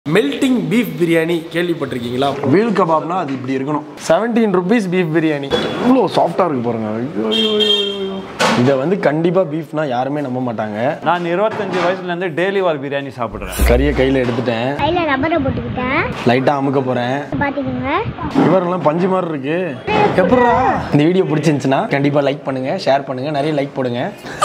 Melting beef biryani கேள்விப்பட்டிருக்கீங்களா wheel கபாப்னா அது இப்படி இருக்கணும் செவன்டீன் ருபீஸ் பீஃப் பிரியாணி இவ்வளோ சாஃப்டாக இருக்கு பாருங்க ஐயோ, ஐயோ, ஐயோ, ஐயோ. இதை வந்து கண்டிப்பாக பீஃப்னா யாருமே நம்ப மாட்டாங்க நான் இருபத்தஞ்சு வயசுலேருந்து டெய்லி வார் பிரியாணி சாப்பிட்றேன் கறியை கையில் எடுத்துட்டேன் கையில் ரப்பரை போட்டுக்கிட்டேன் லைட்டாக அமுக்க போகிறேன் பார்த்துக்கோங்க இவரெல்லாம் பஞ்சு மாதிரி இருக்கு எப்படா இந்த வீடியோ பிடிச்சிருந்துச்சுன்னா கண்டிப்பாக லைக் பண்ணுங்க ஷேர் பண்ணுங்க நிறைய லைக் போடுங்க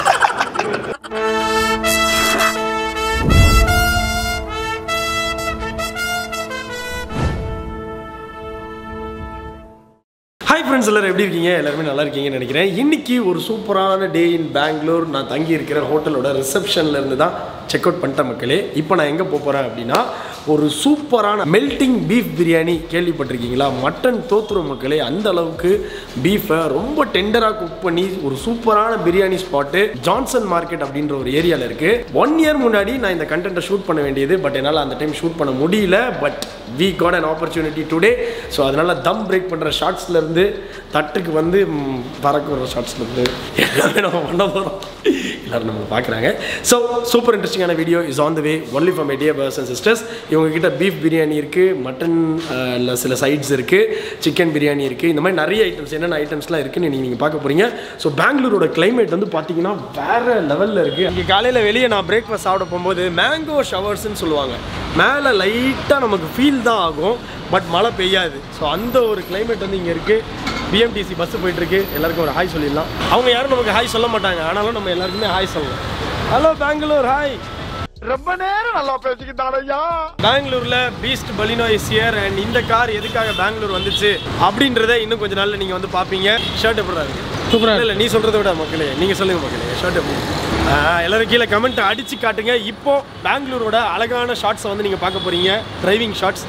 ஹாய் ஃப்ரெண்ட்ஸ் எல்லாரும் எப்படி இருக்கீங்க எல்லாருமே நல்லா இருக்கீங்கன்னு நினைக்கிறேன் இன்னைக்கு ஒரு சூப்பரான டே இன் பெங்களூர் நான் தங்கி இருக்கிற ஹோட்டலோட ரிசப்ஷன்ல இருந்து தான் செக் அவுட் பண்ணிட்டேன் மக்களே இப்போ நான் எங்கே போக போகிறேன் அப்படின்னா ஒரு சூப்பரான மெல்டிங் பீஃப் பிரியாணி கேள்விப்பட்டிருக்கீங்களா மட்டன் தோத்துரும் மக்களே அந்த அளவுக்கு பீஃபை ரொம்ப டெண்டராக குக் பண்ணி ஒரு சூப்பரான பிரியாணி ஸ்பாட்டு ஜான்சன் மார்க்கெட் அப்படின்ற ஒரு ஏரியாவில் இருக்கு ஒன் இயர் முன்னாடி நான் இந்த கண்டென்ட்டை ஷூட் பண்ண வேண்டியது பட் என்னால் அந்த டைம் ஷூட் பண்ண முடியல but we got an opportunity today so அதனால தம் பிரேக் பண்ணுற ஷார்ட்ஸ்லேருந்து தட்டுக்கு வந்து ம், பறக்க வர ஷார்ட்ஸ்லேருந்து எல்லாமே நம்ம பண்ண போகிறோம் எல்லாரும் நம்ம பார்க்குறாங்க ஸோ சூப்பர் இன்ட்ரெஸ்டிங்கான video is on the way only for my dear bros and sisters இவங்க கிட்ட பீஃப் பிரியாணி இருக்குது மட்டன் சில சைட்ஸ் இருக்குது சிக்கன் பிரியாணி இருக்குது இந்த மாதிரி நிறைய ஐட்டம்ஸ் என்னென்ன ஐட்டம்ஸ்லாம் இருக்குன்னு நீங்கள் நீங்கள் பார்க்க போகிறீங்க ஸோ பெங்களூரோட climate வந்து பார்த்தீங்கன்னா வேறு லெவலில் இருக்குது இங்கே காலையில் வெளியே நான் பிரேக்ஃபாஸ்ட் சாப்பிட போகும்போது மேங்கோ ஷவர்ஸ்னு சொல்லுவாங்க மேலே லைட்டாக நமக்கு ஃபீல் தான் ஆகும் பட் மழை பெய்யாது ஸோ அந்த ஒரு climate வந்து இங்கே இருக்குது பிஎம்டிசி பஸ் போயிட்டு இருக்கு எல்லாருக்கும் ஒரு ஹாய் சொல்லிடலாம் அவங்க யாரும் நமக்கு ஹாய் சொல்ல மாட்டாங்க ஆனாலும் நம்ம எல்லாருக்குமே ஹாய் சொல்லலாம் ஹலோ பெங்களூர் ஹாய் ரொம்ப நேரம் நல்லா பேசிக்கிட்டான் ஐயா பெங்களூர்ல beast Baleno is year and இந்த கார் எதுக்காக பெங்களூர் வந்துச்சு அப்படின்றத இன்னும் கொஞ்ச நாள்ல நீங்க வந்து பாப்பீங்க ஷர்ட் எப்படி இருக்கு சூப்பரா இல்ல நீ சொல்றதை விட மக்களே நீங்க சொல்லுங்க மக்களே ஷர்ட் எப்படி ஆ, எல்லாரும் கீழே கமெண்ட் அடிச்சு காட்டுங்க இப்போ பெங்களூரோட அழகான ஷார்ட்ஸை வந்து நீங்க பார்க்க போறீங்க டிரைவிங் ஷார்ட்ஸ்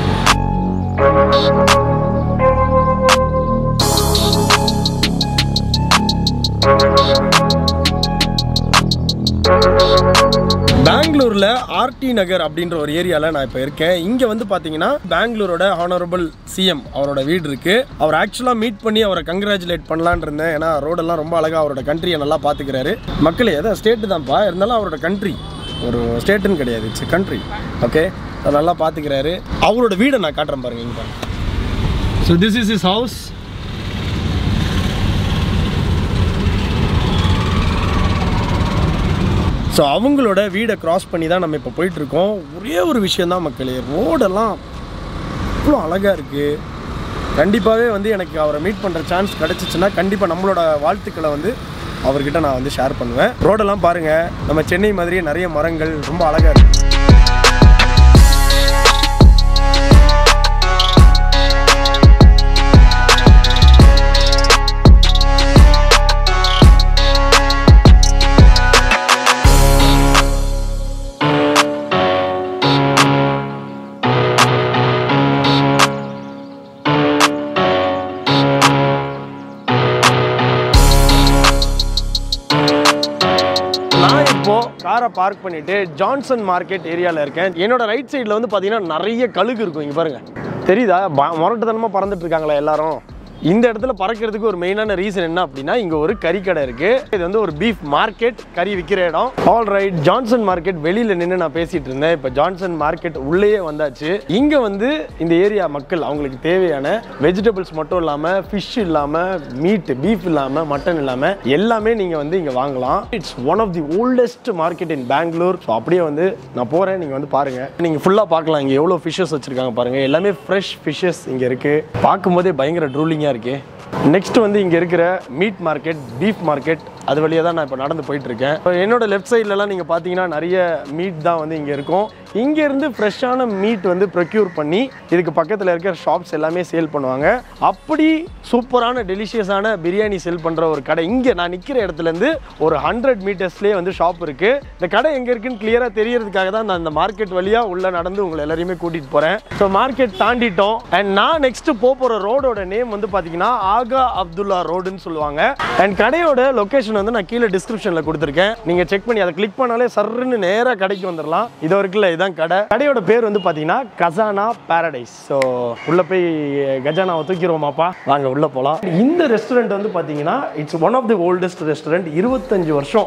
பெங்களூரில் ஆர்டி நகர் அப்படின்ற ஒரு ஏரியாவில் நான் இப்போ இருக்கேன் இங்கே வந்து பார்த்தீங்கன்னா பெங்களூரோட ஹானரபிள் சிஎம் அவரோட வீடு இருக்குது அவர் ஆக்சுவலாக மீட் பண்ணி அவரை கங்க்ராச்சுலேட் பண்ணலான்னு இருந்தேன் ஏன்னா ரோடெல்லாம் ரொம்ப அழகாக அவரோட கண்ட்ரியை நல்லா பார்த்துக்கிறாரு மக்களே எதாவது ஸ்டேட்டு தான்ப்பா இருந்தாலும் அவரோட கண்ட்ரி ஒரு ஸ்டேட்டுன்னு கிடையாது இட்ஸ் கண்ட்ரி ஓகே நல்லா பார்த்துக்கிறாரு அவரோட வீடை நான் காட்டுறேன் பாருங்க இங்கே பாருங்க so this is is house so அவங்களோட வீடை கிராஸ் பண்ணி தான் நம்ம இப்போ போயிட்டுருக்கோம் ஒரே ஒரு விஷயந்தான் மக்களே ரோடெல்லாம் அவ்வளோ அழகாக இருக்குது கண்டிப்பாகவே வந்து எனக்கு அவரை மீட் பண்ணுற சான்ஸ் கிடச்சிச்சின்னா கண்டிப்பாக நம்மளோட வாழ்த்துக்களை வந்து அவர்கிட்ட நான் வந்து ஷேர் பண்ணுவேன் ரோடெல்லாம் பாருங்கள் நம்ம சென்னை மாதிரியே நிறைய மரங்கள் ரொம்ப அழகாக இருக்குது நான் இப்போ காரை பார்க் பண்ணிட்டு ஜான்சன் மார்க்கெட் ஏரியாவில் இருக்கேன் என்னோட ரைட் சைடில் வந்து பார்த்தீங்கன்னா நிறைய கழுகு இருக்கும் இங்கே பாருங்க தெரியுதா ப- முரட்டுத்தனமாக பறந்துட்டு இருக்காங்களா எல்லாரும் இந்த இடத்துல பறக்கிறதுக்கு ஒரு மெயினான ரீசன் என்ன அப்படின்னா இங்கே ஒரு கறி கடை இருக்கு இது வந்து ஒரு பீஃப் மார்க்கெட் கறி விற்கிற இடம் ஆல் ரைட் ஜான்சன் மார்க்கெட் வெளியில் நின்று நான் பேசிட்டு இருந்தேன் இப்போ ஜான்சன் மார்க்கெட் உள்ளேயே வந்தாச்சு இங்கே வந்து இந்த ஏரியா மக்கள் அவங்களுக்கு தேவையான வெஜிடபிள்ஸ் மட்டும் இல்லாமல் ஃபிஷ் இல்லாமல் மீட் பீஃப் இல்லாமல் மட்டன் இல்லாமல் எல்லாமே நீங்கள் வந்து இங்கே வாங்கலாம் it's one of the oldest market in Bangalore so அப்படியே வந்து நான் போகிறேன் நீங்கள் வந்து பாருங்கள் நீங்கள் ஃபுல்லாக பார்க்கலாம் இங்கே எவ்வளோ ஃபிஷ்ஷஸ் வச்சுருக்காங்க பாருங்கள் எல்லாமே ஃப்ரெஷ் ஃபிஷ்ஷஸ் இங்கே இருக்குது பார்க்கும்போதே பயங்கர ட்ரூலிங்காக இருக்கு நெக்ஸ்ட் வந்து இங்கே இருக்கிற மீட் மார்க்கெட் பீஃப் மார்க்கெட் அது வழியாக தான் நான் இப்போ நடந்து போயிட்டு இருக்கேன் இப்போ என்னோட லெஃப்ட் சைட்லலாம் நீங்கள் பார்த்தீங்கன்னா நிறைய மீட் தான் வந்து இங்கே இருக்கும் இங்கேருந்து ஃப்ரெஷ்ஷான மீட் வந்து ப்ரொக்யூர் பண்ணி இதுக்கு பக்கத்தில் இருக்கிற ஷாப்ஸ் எல்லாமே சேல் பண்ணுவாங்க அப்படி சூப்பரான டெலிஷியஸான பிரியாணி செல் பண்ணுற ஒரு கடை இங்கே நான் நிற்கிற இடத்துலேருந்து ஒரு ஹண்ட்ரட் மீட்டர்ஸ்லேயே வந்து ஷாப் இருக்குது இந்த கடை எங்கே இருக்குன்னு கிளியராக தெரியறதுக்காக தான் நான் இந்த மார்க்கெட் வழியாக உள்ளே நடந்து உங்களை எல்லாரையுமே கூட்டிகிட்டு போகிறேன் ஸோ மார்க்கெட் தாண்டிட்டோம் அண்ட் நான் நெக்ஸ்ட் போக போகிற ரோடோட நேம் வந்து பார்த்தீங்கன்னா ஆகா அப்துல்லா ரோடுன்னு சொல்லுவாங்க அண்ட் கடையோட லொகேஷன் வந்து நான் கீழே டிஸ்கிரிப்ஷனில் கொடுத்துருக்கேன் நீங்கள் செக் பண்ணி அதை கிளிக் பண்ணாலே சர்ன்னு நேராக கடைக்கு வந்துடலாம் இதோ இருக்குல்ல இதான் கடை கடையோட பேர் வந்து பார்த்தீங்கன்னா கசானா பாரடைஸ் ஸோ உள்ளே போய் கஜானாவை தூக்கிடுவோமாப்பா வாங்க உள்ளே போகலாம் இந்த ரெஸ்டாரண்ட் வந்து பார்த்தீங்கன்னா it's one of the oldest restaurant இருபத்தஞ்சு வருஷம்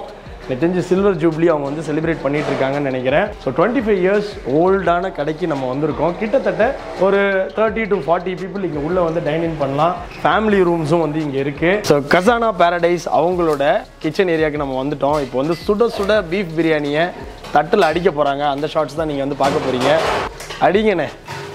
எனக்கு தெரிஞ்சு சில்வர் ஜூப்ளி அவங்க வந்து செலிப்ரேட் பண்ணிட்டு இருக்காங்கன்னு நினைக்கிறேன் ஸோ டுவெண்ட்டி ஃபைவ் இயர்ஸ் ஓல்டான கடைக்கு நம்ம வந்திருக்கோம் கிட்டத்தட்ட ஒரு தேர்ட்டி டு ஃபார்ட்டி பீப்புள் இங்கே உள்ளே வந்து டைன் இன் பண்ணலாம் ஃபேமிலி ரூம்ஸும் வந்து இங்கே இருக்குது ஸோ கசானா பேரடைஸ் அவங்களோட கிச்சன் ஏரியாவுக்கு நம்ம வந்துட்டோம் இப்போ வந்து சுட சுட பீஃப் பிரியாணியை தட்டில் அடிக்க போகிறாங்க அந்த ஷார்ட்ஸ் தான் நீங்கள் வந்து பார்க்க போகிறீங்க அடிங்கண்ணே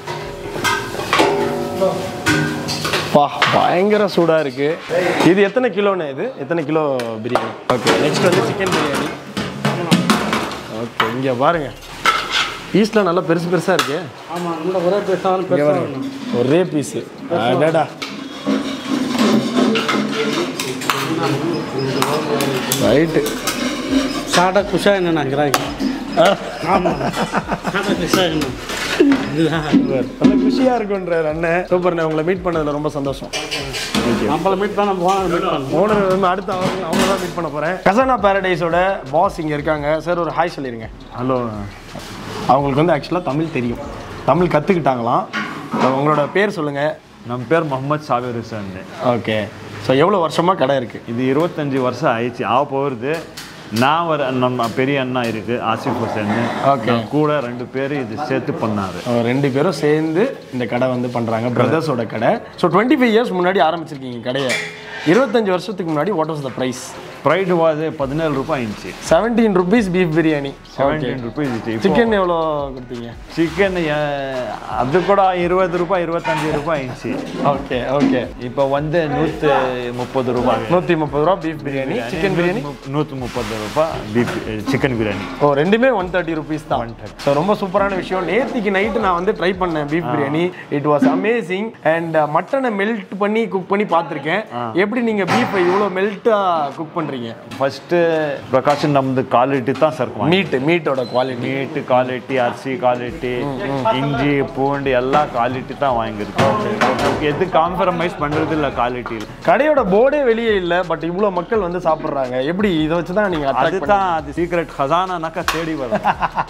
பா பயங்கர சூடாக இருக்குது இது எத்தனை கிலோண்ணே இது எத்தனை கிலோ பிரியாணி ஓகே நெக்ஸ்ட் வந்து சிக்கன் பிரியாணி ஓகே இங்கே பாருங்க பீஸ்லாம் நல்லா பெருசு பெருசாக இருக்கு ஆமாம் இந்த ஒரே பேசாலும் இங்கே பாருங்க ஒரே பீஸு அடடா ரைட்டு சாடா குஷா என்ன நினைக்கிறாங்க ஆமாம் சாடா குஷா என்ன இதுதான் நல்ல குஷியாக இருக்குன்றார் அண்ணன் சூப்பர்ண்ணே உங்களை மீட் பண்ணதில் ரொம்ப சந்தோஷம் நம்மள மீட் பண்ண போனால் மீட் பண்ணணும் ஓனர் வந்து அடுத்து அவங்க அவங்க தான் மீட் பண்ண போகிறேன் கசானா பேரடைஸோட பாஸ் இங்கே இருக்காங்க சார் ஒரு ஹாய் சொல்லிடுங்க ஹலோ அவங்களுக்கு வந்து ஆக்சுவலாக தமிழ் தெரியும் தமிழ் கற்றுக்கிட்டாங்களாம் உங்களோட பேர் சொல்லுங்கள் ನಮ್ಮ பேர் முகமது சாபிர் ஹுசேன் ஓகே ஸோ எவ்வளோ வருஷமாக கடை இருக்குது இது இருபத்தஞ்சி வருஷம் ஆயிடுச்சு ஆக போகிறது நான் ஒரு நம்ம பெரிய அண்ணா இருக்கு ஆசிஃப் ஹுசேன் Okay. கூட ரெண்டு பேர் இது சேர்த்து பண்ணாரு ரெண்டு பேரும் சேர்ந்து இந்த கடை வந்து பண்ணுறாங்க பிரதர்ஸோட கடை ஸோ டுவெண்ட்டி ஃபைவ் இயர்ஸ் முன்னாடி ஆரம்பிச்சிருக்கீங்க கடையை இருபத்தஞ்சு வருஷத்துக்கு முன்னாடி வாட் வாஸ் த ப்ரைஸ் ப்ரைடு வாது பதினேழு ரூபாய் இருந்துச்சு seventeen rupees beef biryani seventeen rupees chicken chicken எவ்வளோ கொடுத்தீங்க சிக்கன் அது கூட இருபது ரூபாய் இருபத்தஞ்சு ரூபாய் இருந்துச்சு ஓகே ஓகே இப்போ வந்து நூற்றி முப்பது ரூபாய் நூற்றி முப்பது ரூபா பீஃப் பிரியாணி சிக்கன் பிரியாணி நூற்றி முப்பது ரூபாய் பீஃப் சிக்கன் பிரியாணி ஓ ரெண்டுமே ஒன் தேர்ட்டி ருபீஸ் தான் ஸோ ரொம்ப சூப்பரான விஷயம் நேத்திக்கு நைட்டு நான் வந்து ட்ரை பண்ணேன் beef biryani it was amazing and மட்டனை மெல்ட் பண்ணி குக் பண்ணி பார்த்துருக்கேன் எப்படி நீங்கள் பீஃபை இவ்வளோ மெல்ட்டாக குக் பண்ணுறீங்க ಫಸ್ಟ್ ಪ್ರಕಾಶ್ ನಮ್ದು ಕ್ವಾಲಿಟಿ தான் ಸರ್ மீட் மீட்டோட குவாலிட்டி மீட் குவாலிட்டி அரிசி குவாலிட்டி இஞ்சி பூண்டு எல்லா குவாலிட்டி தான் வாங்கியிருக்கோம் எது காம்ப்ரமைஸ் பண்றது இல்ல குவாலிட்டியில் கடையோட போர்டே வெளியே இல்லை பட் இவ்வளோ மக்கள் வந்து சாப்பிட்றாங்க எப்படி இதை வச்சு தான் நீங்கள் அட்ராக்ட் அதுதான் அது சீக்ரெட் ஹசானானாக்கா தேடி வரும்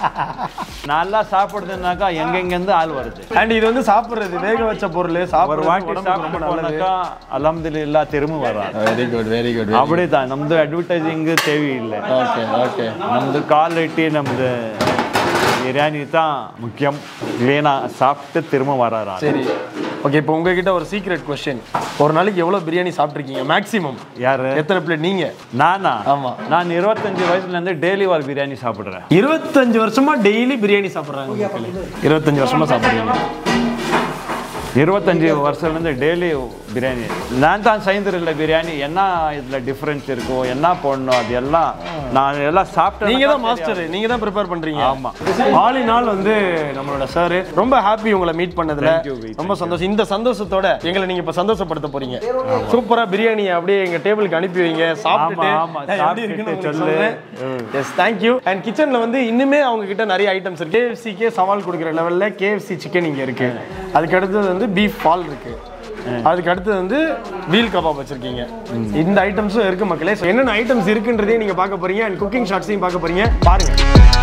நல்லா சாப்பிடுதுனாக்கா எங்கெங்கேருந்து ஆள் வருது அண்ட் இது வந்து சாப்பிட்றது வேக வச்ச பொருள் ஒரு சாப்பிட்ற வாட்டி சாப்பிட்டு போனாக்கா அலமதுல்லா திரும்ப வராது வெரி குட் வெரி குட் அப்படிதான் ನಮ್ದು ಅಡ್ವರ್ಟೈಸಿಂಗ್ தேவையில்லை ஓகே ஓகே ನಮ್ದು ಕ್ವಾಲಿಟಿ ನಮ್ದು பிரியாணி தான் முக்கியம் இல்லைனா சாப்பிட்டு திரும்ப வராரா சரி ஓகே இப்போ உங்ககிட்ட ஒரு சீக்ரெட் கொஸ்டின் ஒரு நாளைக்கு எவ்வளோ பிரியாணி சாப்பிட்ருக்கீங்க மேக்ஸிமம் யாரு எத்தனை பிளேட் நீங்க நானா ஆமா. நான் இருபத்தஞ்சு வயசுல இருந்து டெய்லி ஒரு பிரியாணி சாப்பிடுறேன் இருபத்தஞ்சு வருஷமா டெய்லி பிரியாணி சாப்பிட்றாங்க மக்களே. இருபத்தஞ்சு வருஷமா சாப்பிட்றீங்க இருபத்தஞ்சு வருஷத்துல இருந்து டெய்லி பிரியாணி நான் தான் செய்திருந்த பிரியாணி என்ன இதுல டிஃபரன்ஸ் இருக்கும் என்ன போடணும் அது எல்லாம் நான் எல்லாம் சாப்பிட்டேன் நீங்க தான் மாஸ்டர் நீங்க தான் ப்ரிப்பேர் பண்றீங்க ஆமா. ஆல் இன் ஆல் வந்து நம்மளோட சார் ரொம்ப ஹாப்பி உங்களை மீட் பண்ணதுல Thank you, Vic. ரொம்ப சந்தோஷம் இந்த சந்தோஷத்தோட எங்களை நீங்க இப்ப சந்தோஷப்படுத்த போறீங்க சூப்பரா பிரியாணி அப்படியே எங்க டேபிளுக்கு அனுப்பி வைங்க சாப்பிட்டுட்டு ஆமா, எப்படி சாப்பிட்டுட்டு இருக்குன்னு உங்களுக்கு சொல்லு. சொல்றேன் எஸ் தேங்க்யூ அண்ட் கிச்சன்ல வந்து இன்னுமே அவங்க கிட்ட நிறைய ஐட்டம்ஸ் இருக்கு கேஎஃப்சிக்கே சவால் கொடுக்குற லெவல்ல கேஎஃப்சி சிக்கன் இங்க இருக்கு அதுக்கு அடுத்தது வந்து பீஃப் பால் இருக்கு அதுக்கு அடுத்தது வந்து வீல் கபாப் வச்சிருக்கீங்க இந்த ஐட்டம்ஸும் இருக்கு மக்களே So, என்னென்ன ஐட்டம்ஸ் இருக்குன்றதையும் நீங்க பார்க்க போறீங்க அண்ட் குக்கிங் ஷாட்ஸையும் பார்க்க போறீங்க பாருங்க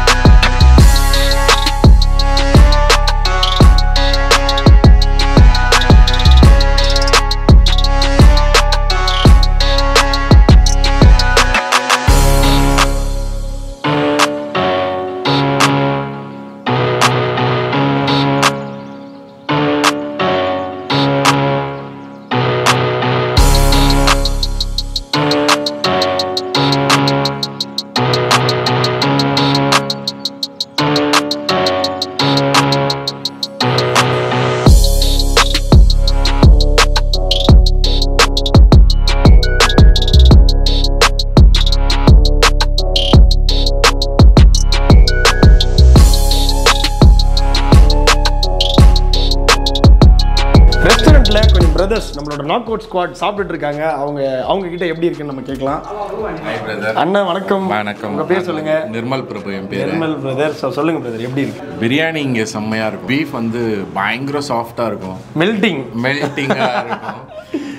ரெஸ்டாரண்ட்ல கொஞ்சம் பிரதர்ஸ் நம்மளோட நாக் அவுட் ஸ்குவாட் சாப்பிட்டுட்டு இருக்காங்க அவங்க அவங்க கிட்ட எப்படி இருக்குன்னு நம்ம கேட்கலாம் ஹாய் பிரதர் அண்ணா வணக்கம் வணக்கம் உங்க பேர் சொல்லுங்க நிர்மல் பிரபு என் பேர் நிர்மல் பிரதர் ஸோ சொல்லுங்க பிரதர் எப்படி இருக்கு பிரியாணி இங்கே செம்மையாக இருக்கும் பீஃப் வந்து பயங்கர சாஃப்டாக இருக்கும் மெல்டிங் மெல்டிங்காக இருக்கும்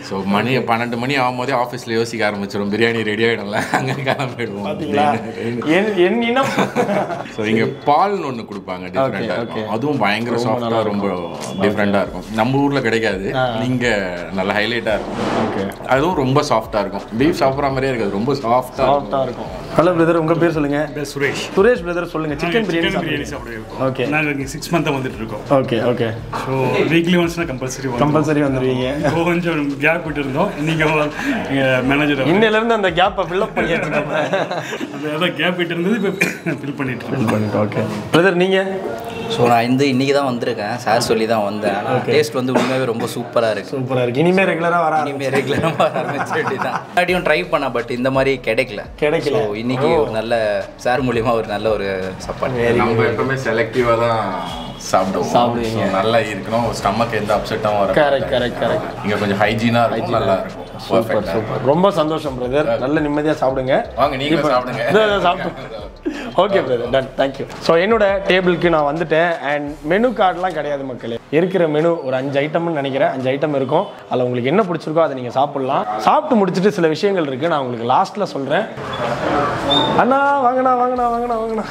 ஸோ மணி பன்னெண்டு மணி ஆகும்போதே ஆஃபீஸில் யோசிக்க ஆரம்பிச்சிடும் பிரியாணி ரெடி ஆகிடும்ல அங்கே கிளம்பிடுவோம் பாத்தீங்களா என் என் இனம் ஸோ இங்கே பால்னு ஒன்று கொடுப்பாங்க டிஃப்ரெண்ட்டாக okay. இருக்கும் அதுவும் பயங்கர சாஃப்டாக ரொம்ப டிஃப்ரெண்ட்டாக இருக்கும் நம்ம ஊரில் கிடைக்காது இங்கே நல்ல ஹைலைட்டாக இருக்கும் ஓகே அதுவும் ரொம்ப சாஃப்டாக இருக்கும் பீஃப் சாப்பிட்ற மாதிரியே இருக்காது ரொம்ப சாஃப்டாக சாஃப்டாக இருக்கும் ஹலோ பிரதர் உங்க பேர் சொல்லுங்க சுரேஷ் சுரேஷ் பிரதர் சொல்லுங்க சிக்கன் பிரியாணி சிக்கன் பிரியாணி சாப்பிடுங்க சாப்பிடுவோம் ஓகே நாங்கள் இங்கே சிக்ஸ் மந்த்தாக வந்துட்டு இருக்கோம் ஓகே ஓகே ஸோ வீக்லி ஒன்ஸ்னா கம்பல்சரி கம்பல்சரி வந்துருவீங்க இப்போ கொஞ்சம் கேப் விட்டு இருந்தோம் நீங்கள் மேனேஜர் இன்னையில இருந்து அந்த கேப்பை ஃபில்அப் பண்ணியாச்சு நம்ம அதான் கேப் விட்டு இருந்தது இப்போ ஃபில் பண்ணிட்டு இருக்கோம் ஓகே பிரதர் நீங்க ஸோ நான் இந்த இன்றைக்கி தான் வந்திருக்கேன் சார் சொல்லி தான் வந்தேன் ஆனால் டேஸ்ட் வந்து உண்மையாகவே ரொம்ப சூப்பராக இருக்குது சூப்பரா இருக்கு இனிமே ரெகுலரா வர இனிமேல் ரெகுலராக ஆரம்பிச்ச வேண்டியதான் முன்னாடியும் ட்ரை பண்ணேன் பட் இந்த மாதிரி கிடைக்கல கிடைக்கல. ஸோ இன்னைக்கு ஒரு நல்ல சார் மூலியமா ஒரு நல்ல ஒரு சாப்பாடு நம்ம எப்பவுமே செலக்டிவாக தான் சாப்பிடுவோம் சாப்பிடுவீங்க. So, நல்லா இருக்கணும் ஸ்டமக் எந்த அப்செட்டாகவும் வர கரெக்ட் கரெக்ட் கரெக்ட் இங்கே கொஞ்சம் ஹைஜீனாக இருக்கும் நல்லா இருக்கும் சூப்பர் பர்ஃபெக்டாக சூப்பர் ரொம்ப சந்தோஷம் பிரதர் நல்ல நிம்மதியா சாப்பிடுங்க வாங்க நீங்களும் இப்ப- சாப்பிடுங்க இதோ, இதோ சாப்பிட்டு okay brother done thank you so என்னோட டேபிளுக்கு நான் வந்துட்டேன் அண்ட் மெனு கார்டெலாம் கிடையாது மக்களே இருக்கிற மெனு ஒரு அஞ்சு ஐட்டம்னு நினைக்கிறேன் அஞ்சு ஐட்டம் இருக்கும் அதில் உங்களுக்கு என்ன பிடிச்சிருக்கோ அதை நீங்கள் சாப்பிட்லாம் சாப்பிட்டு முடிச்சுட்டு சில விஷயங்கள் இருக்குது நான் உங்களுக்கு லாஸ்ட்டில் சொல்கிறேன் அண்ணா வாங்கண்ணா வாங்கண்ணா வாங்கண்ணா வாங்கண்ணா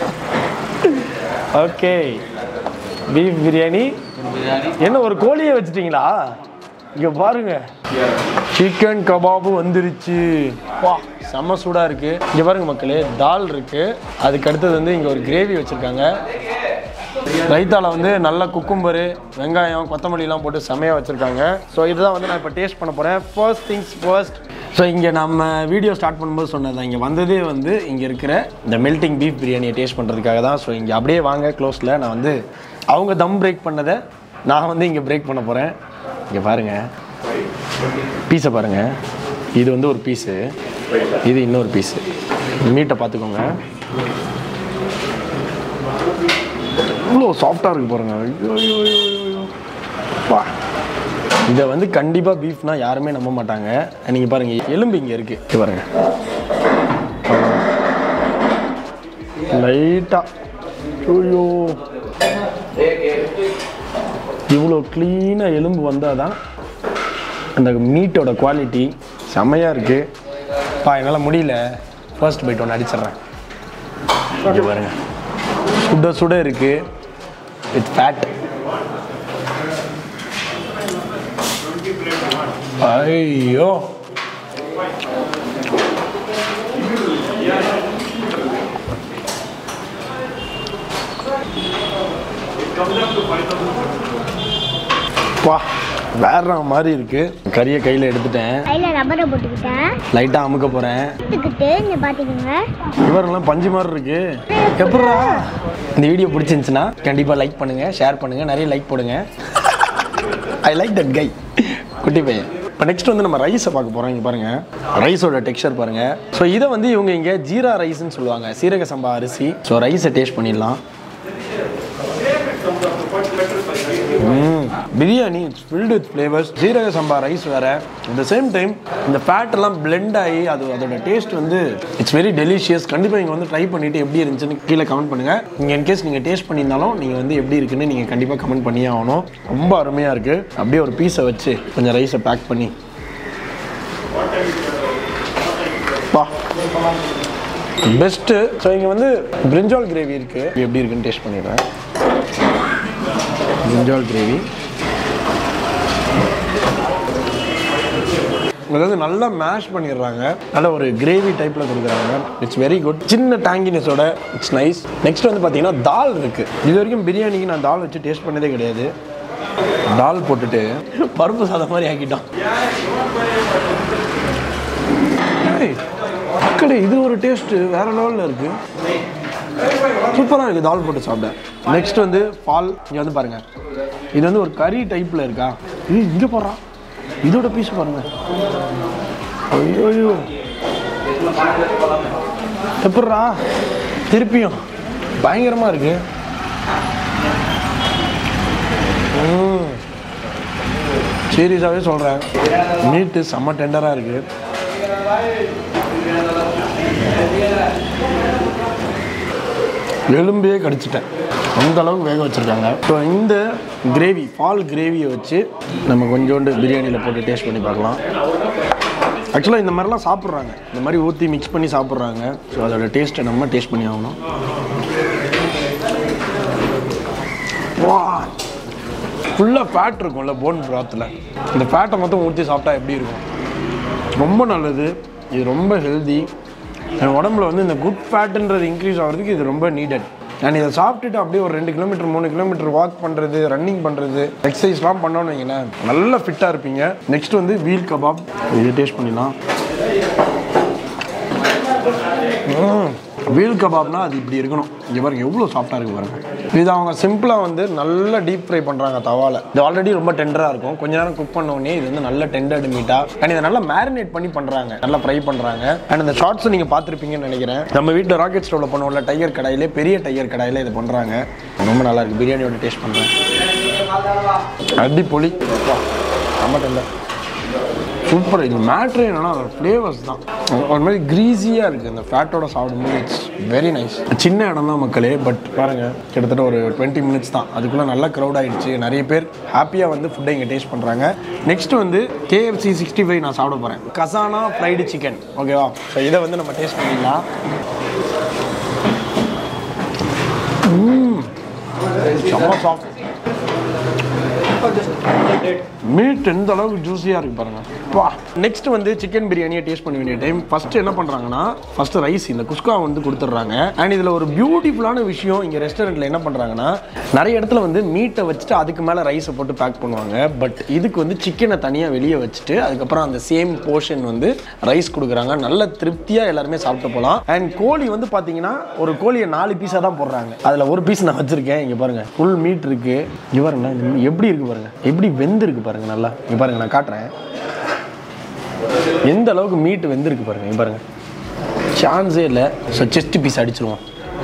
ஓகே பீஃப் பிரியாணி என்ன ஒரு கோழியை வச்சுட்டீங்களா இங்க பாருங்க சிக்கன் கபாபு வந்துருச்சு வா செம்ம சூடா இருக்கு இங்க பாருங்க மக்களே தால் இருக்கு அதுக்கு அடுத்தது வந்து இங்க ஒரு கிரேவி வச்சிருக்காங்க ரைத்தால வந்து நல்ல குக்கும்பரு வெங்காயம் கொத்தமல்லிலாம் போட்டு செமையாக வச்சுருக்காங்க ஸோ இதுதான் வந்து நான் இப்போ டேஸ்ட் பண்ண போகிறேன் ஃபர்ஸ்ட் திங்ஸ் ஃபர்ஸ்ட் ஸோ இங்கே நம்ம வீடியோ ஸ்டார்ட் பண்ணும்போது சொன்னது இங்கே வந்ததே வந்து இங்கே இருக்கிற இந்த மெல்டிங் பீஃப் பிரியாணியை டேஸ்ட் பண்ணுறதுக்காக தான் ஸோ இங்கே அப்படியே வாங்க க்ளோஸில் நான் வந்து அவங்க தம் பிரேக் பண்ணதை நான் வந்து இங்கே பிரேக் பண்ண போகிறேன் இங்கே பாருங்கள் பீஸை பாருங்கள் இது வந்து ஒரு பீஸு இது இன்னொரு பீஸு மீட்டை பார்த்துக்கோங்க இவ்வளோ சாஃப்டாக இருக்கு பாருங்க ஐயோ ஐயோ ஐயோ, ஐயோ. வா இதை வந்து கண்டிப்பாக பீஃப்னா யாருமே நம்ப மாட்டாங்க நீங்கள் பாருங்க எலும்பு இங்கே இருக்கு இங்க பாருங்க லைட்டாக ஐயோ இவ்வளோ க்ளீனாக எலும்பு வந்தால் தான் அந்த மீட்டோட குவாலிட்டி செம்மையாக இருக்குது பா என்னால் முடியல ஃபர்ஸ்ட் பைட் ஒன்று அடிச்சிடுறேன் இங்கே பாருங்க சுட சுட இருக்கு வித் ஃபேட் ஐயோ வா வேற மாதிரி இருக்கு கறியை கையில் எடுத்துட்டேன் கையில் ரப்பரை போட்டுக்கிட்டேன் லைட்டாக அமுக்க போகிறேன் எடுத்துக்கிட்டு இங்கே பார்த்துக்கோங்க இவரெல்லாம் பஞ்சு மாதிரி இருக்கு எப்படா இந்த வீடியோ பிடிச்சிருந்துச்சுன்னா கண்டிப்பாக லைக் பண்ணுங்க ஷேர் பண்ணுங்க நிறைய லைக் போடுங்க ஐ லைக் தட் கை குட்டி பையன் இப்போ நெக்ஸ்ட் வந்து நம்ம ரைஸை பார்க்க போகிறோம் இங்கே பாருங்க ரைஸோட டெக்ஸ்சர் பாருங்க ஸோ இதை வந்து இவங்க இங்கே ஜீரா ரைஸ்னு சொல்லுவாங்க சீரக சம்பா அரிசி ஸோ ரைஸை டேஸ்ட் பண்ணிடலாம் ம் biryani it's filled with flavours jeeraga samba rice வேற at the சேம் டைம் இந்த ஃபேட் எல்லாம் blend ஆகி அது அதோட டேஸ்ட் வந்து இட்ஸ் வெரி டெலிஷியஸ் கண்டிப்பாக நீங்கள் வந்து ட்ரை பண்ணிட்டு எப்படி இருந்துச்சுன்னு கீழே கமெண்ட் பண்ணுங்க நீங்கள் இன்கேஸ் நீங்கள் டேஸ்ட் பண்ணியிருந்தாலும் நீங்கள் வந்து எப்படி இருக்குன்னு நீங்கள் கண்டிப்பாக கமெண்ட் பண்ணியே ஆகணும் ரொம்ப அருமையாக இருக்கு அப்படியே ஒரு பீஸை வச்சு கொஞ்சம் ரைஸை பேக் பண்ணி பா பெஸ்ட்டு ஸோ இங்கே வந்து பிரிஞ்சால் கிரேவி இருக்குது எப்படி இருக்குன்னு டேஸ்ட் பண்ணிடுறேன் பிரிஞ்சால் கிரேவி அதாவது நல்லா மேஷ் பண்ணிடுறாங்க நல்ல ஒரு கிரேவி டைப்பில் கொடுக்குறாங்க இட்ஸ் வெரி குட் சின்ன டேங்கினஸோட இட்ஸ் நைஸ் நெக்ஸ்ட் வந்து பார்த்தீங்கன்னா தால் இருக்குது இது வரைக்கும் பிரியாணிக்கு நான் தால் வச்சு டேஸ்ட் பண்ணதே கிடையாது தால் போட்டுட்டு பருப்பு சாதம் மாதிரி ஆக்கிட்டோம் ஏய், மக்களே இது ஒரு டேஸ்ட்டு வேற லெவலில் இருக்குது சூப்பராக இருக்குது தால் போட்டு சாப்பிட நெக்ஸ்ட் வந்து பால் இங்கே வந்து பாருங்கள் இது வந்து ஒரு கறி டைப்பில் இருக்கா இது இங்கே போடுறா இதோட பீஸ் பாருங்க ஐயோ ஐயோ எப்பட்றா திருப்பியும் பயங்கரமாக இருக்கு சீரியஸாகவே சொல்கிறேன் மீட்டு செம்ம டெண்டராக இருக்குது எலும்பையே கடிச்சிட்டேன் அந்த அளவுக்கு வேக வச்சுருக்காங்க ஸோ இந்த கிரேவி பால் கிரேவியை வச்சு நம்ம கொஞ்சோண்டு பிரியாணியில் போட்டு டேஸ்ட் பண்ணி பார்க்கலாம் ஆக்சுவலாக இந்த மாதிரிலாம் சாப்பிட்றாங்க இந்த மாதிரி ஊற்றி மிக்ஸ் பண்ணி சாப்பிட்றாங்க ஸோ அதோட டேஸ்ட்டை நம்ம டேஸ்ட் பண்ணி ஆகணும் வா ஃபுல்லாக ஃபேட் இருக்கும்ல போன் ப்ராத்தில் இந்த ஃபேட்டை மட்டும் ஊற்றி சாப்பிட்டா எப்படி இருக்கும் ரொம்ப நல்லது இது ரொம்ப ஹெல்தி என் உடம்புல வந்து இந்த குட் ஃபேட்டுன்றது இன்க்ரீஸ் ஆகிறதுக்கு இது ரொம்ப நீடட் நான் இதை சாப்பிட்டுட்டு அப்படியே ஒரு ரெண்டு கிலோமீட்டர் மூணு கிலோமீட்டர் வாக் பண்ணுறது ரன்னிங் பண்ணுறது எக்ஸசைஸ்லாம் பண்ணோன்னு வைங்களேன் நல்ல ஃபிட்டாக இருப்பீங்க நெக்ஸ்ட் வந்து வீல் கபாப் இது டேஸ்ட் பண்ணிடலாம் வீல் கபாப்னா அது இப்படி இருக்கணும் இங்கே பாருங்க எவ்வளோ சாஃப்டாக இருக்கு பாருங்க இது அவங்க சிம்பிளாக வந்து நல்லா டீப் ஃப்ரை பண்ணுறாங்க தவால இது ஆல்ரெடி ரொம்ப டெண்டராக இருக்கும் கொஞ்ச நேரம் குக் பண்ண உடனே இது வந்து நல்ல டெண்டர்டு மீட்டாக அண்ட் இதை நல்லா மேரினேட் பண்ணி பண்ணுறாங்க நல்லா ஃப்ரை பண்ணுறாங்க அண்ட் இந்த ஷார்ட்ஸ் நீங்கள் பார்த்துருப்பீங்கன்னு நினைக்கிறேன் நம்ம வீட்டில் ராக்கெட் ஸ்டவ்ல பண்ணுவோம்ல டைகர் கடாயிலே பெரிய டைகர் கடாயில இது பண்ணுறாங்க ரொம்ப நல்லா இருக்கு பிரியாணியோட டேஸ்ட் பண்ணுறேன் அடிப்பொலி வா, ரொம்ப டெண்டர் சூப்பர் இது மேட்ரு என்னன்னா அதோட ஃப்ளேவர்ஸ் தான் ஒரு மாதிரி க்ரீஸியாக இருக்குது அந்த ஃபேட்டோட சாப்பிடும்போது இட்ஸ் வெரி நைஸ் சின்ன இடம் தான் மக்களே பட் பாருங்கள் கிட்டத்தட்ட ஒரு டுவெண்ட்டி மினிட்ஸ் தான் அதுக்குள்ளே நல்லா க்ரௌட் ஆயிடுச்சு நிறைய பேர் ஹாப்பியாக வந்து ஃபுட்டை இங்கே டேஸ்ட் பண்ணுறாங்க நெக்ஸ்ட் வந்து கேஎஃப்சி சிக்ஸ்டி ஃபைவ் நான் சாப்பிட போகிறேன் கசானா ஃப்ரைடு சிக்கன் ஓகேவா ஸோ இதை வந்து நம்ம டேஸ்ட் பண்ணிடலாம் ம் செம்ம சாஃப்ட் மீட் எந்த அளவுக்கு ஜூஸியாக இருக்கு பாருங்க வா நெக்ஸ்ட் வந்து சிக்கன் பிரியாணியை டேஸ்ட் பண்ண வேண்டிய டைம் ஃபர்ஸ்ட் என்ன பண்ணுறாங்கன்னா ஃபர்ஸ்ட் ரைஸ் இந்த குஸ்கா வந்து கொடுத்துட்றாங்க அண்ட் இதில் ஒரு பியூட்டிஃபுல்லான விஷயம் இங்கே ரெஸ்டாரண்ட்டில் என்ன பண்ணுறாங்கன்னா நிறைய இடத்துல வந்து மீட்டை வச்சுட்டு அதுக்கு மேலே ரைஸை போட்டு பேக் பண்ணுவாங்க பட் இதுக்கு வந்து சிக்கனை தனியாக வெளியே வச்சுட்டு அதுக்கப்புறம் அந்த சேம் போர்ஷன் வந்து ரைஸ் கொடுக்குறாங்க நல்ல திருப்தியாக எல்லாருமே சாப்பிட்டு போகலாம் அண்ட் கோழி வந்து பார்த்தீங்கன்னா ஒரு கோழியை நாலு பீஸாக தான் போடுறாங்க அதில் ஒரு பீஸ் நான் வச்சுருக்கேன் இங்கே பாருங்க ஃபுல் மீட் இருக்கு இங்கே பாருங்க இந்த மீ- எப்படி இருக்கு பாருங்க எப்படி வெந்திருக்கு பாருங்க நல்லா இங்கே பாருங்க நான் காட்டுறேன் எந்த அளவுக்கு மீட் வெந்திருக்கு பாருங்க இங்க பாருங்க சான்ஸே இல்லை ஸோ செஸ்ட் பீஸ் அடிச்சிருவோம்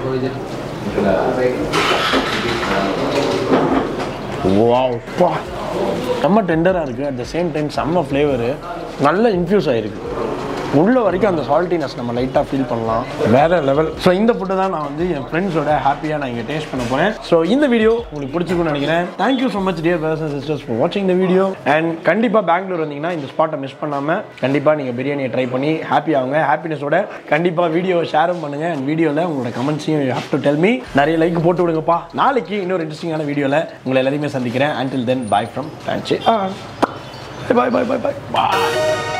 வாவ் பா செம்ம டெண்டராக இருக்குது அட் த சேம் டைம் செம்ம ஃப்ளேவரு நல்ல இன்ஃப்யூஸ் ஆகிருக்கு உள்ள வரைக்கும் அந்த சால்ட்டினஸ் நம்ம லைட்டாக ஃபீல் பண்ணலாம் வேற லெவல் ஸோ இந்த ஃபுட்டை தான் நான் வந்து என் ஃப்ரெண்ட்ஸோட ஹாப்பியாக நான் இங்கே டேஸ்ட் பண்ண போகிறேன் ஸோ இந்த வீடியோ உங்களுக்கு பிடிச்சிருக்கும்னு நினைக்கிறேன் thank you so much dear brothers and sisters for வாட்சிங் இந்த வீடியோ அண்ட் கண்டிப்பாக பெங்களூர் வந்தீங்கன்னா இந்த ஸ்பாட்டை மிஸ் பண்ணாமல் கண்டிப்பாக நீங்கள் பிரியாணியை ட்ரை பண்ணி ஹாப்பி ஆகுங்க ஹாப்பினஸோட கண்டிப்பாக வீடியோவை ஷேரும் பண்ணுங்கள் அண்ட் வீடியோவில் உங்களோட கமெண்ட்ஸையும் you have to tell me நிறைய லைக் போட்டு விடுங்கப்பா நாளைக்கு இன்னொரு இன்ட்ரெஸ்டிங்கான வீடியோவில் உங்களை எல்லாத்தையுமே சந்திக்கிறேன் until then bye from thanks bye bye bye bye bye